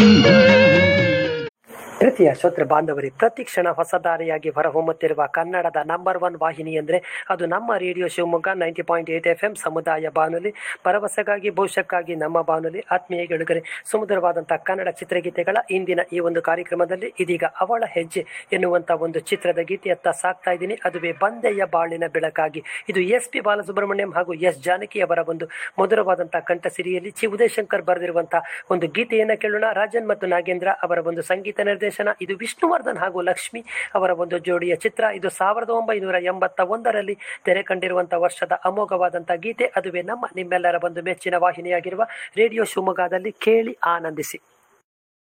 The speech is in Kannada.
ಪ್ರೀತಿಯ ಶ್ರೋತೃ ಬಾಂಧವರೇ ಪ್ರತಿ ಕ್ಷಣ ಹೊಸ ದಾರಿಯಾಗಿ ಹೊರಹೊಮ್ಮುತ್ತಿರುವ ಕನ್ನಡದ ನಂಬರ್ ಒನ್ ವಾಹಿನಿ ಅಂದರೆ ಅದು ನಮ್ಮ radio Shivamogga ninety point eight F M ಸಮುದಾಯ ಬಾನುಲಿ ಭರವಸೆಗಾಗಿ ಭವಿಷ್ಯಕ್ಕಾಗಿ ನಮ್ಮ ಬಾನುಲಿ ಆತ್ಮೀಯ ಗೆಳುಗರೆ ಸುಮಧುರವಾದಂತಹ ಕನ್ನಡ ಚಿತ್ರಗೀತೆಗಳ ಇಂದಿನ ಈ ಒಂದು ಕಾರ್ಯಕ್ರಮದಲ್ಲಿ ಇದೀಗ ಅವಳ ಹೆಜ್ಜೆ ಎನ್ನುವಂತ ಒಂದು ಚಿತ್ರದ ಗೀತೆಯತ್ತ ಸಾಕ್ತಾ ಇದ್ದೀನಿ ಅದುವೇ ಬಂದೆಯ ಬಾಳಿನ ಬೆಳಕಾಗಿ ಇದು ಎಸ್ ಪಿ ಬಾಲಸುಬ್ರಹ್ಮಣ್ಯಂ ಹಾಗೂ ಎಸ್ ಜಾನಕಿ ಅವರ ಒಂದು ಮಧುರವಾದಂತಹ ಕಂಠಸಿರಿಯಲ್ಲಿ ಚಿ ಉದಯಶಂಕರ್ ಬರೆದಿರುವಂತಹ ಒಂದು ಗೀತೆಯನ್ನು ಕೇಳೋಣ ರಾಜನ್ ಮತ್ತು ನಾಗೇಂದ್ರ ಅವರ ಒಂದು ಸಂಗೀತ ನಿರ್ದೇಶನ ಇದು ವಿಷ್ಣುವರ್ಧನ್ ಹಾಗೂ ಲಕ್ಷ್ಮಿ ಅವರ ಒಂದು ಜೋಡಿಯ ಚಿತ್ರ ಇದು ಸಾವಿರದ ಒಂಬೈನೂರ ಎಂಬತ್ತ ಒಂದರಲ್ಲಿ ತೆರೆ ಕಂಡಿರುವಂತಹ ವರ್ಷದ ಅಮೋಘವಾದಂತಹ ಗೀತೆ ಅದುವೇ ನಮ್ಮ ನಿಮ್ಮೆಲ್ಲರ ಒಂದು ಮೆಚ್ಚಿನ ವಾಹಿನಿಯಾಗಿರುವ ರೇಡಿಯೋ ಶಿವಮೊಗ್ಗದಲ್ಲಿ ಕೇಳಿ ಆನಂದಿಸಿ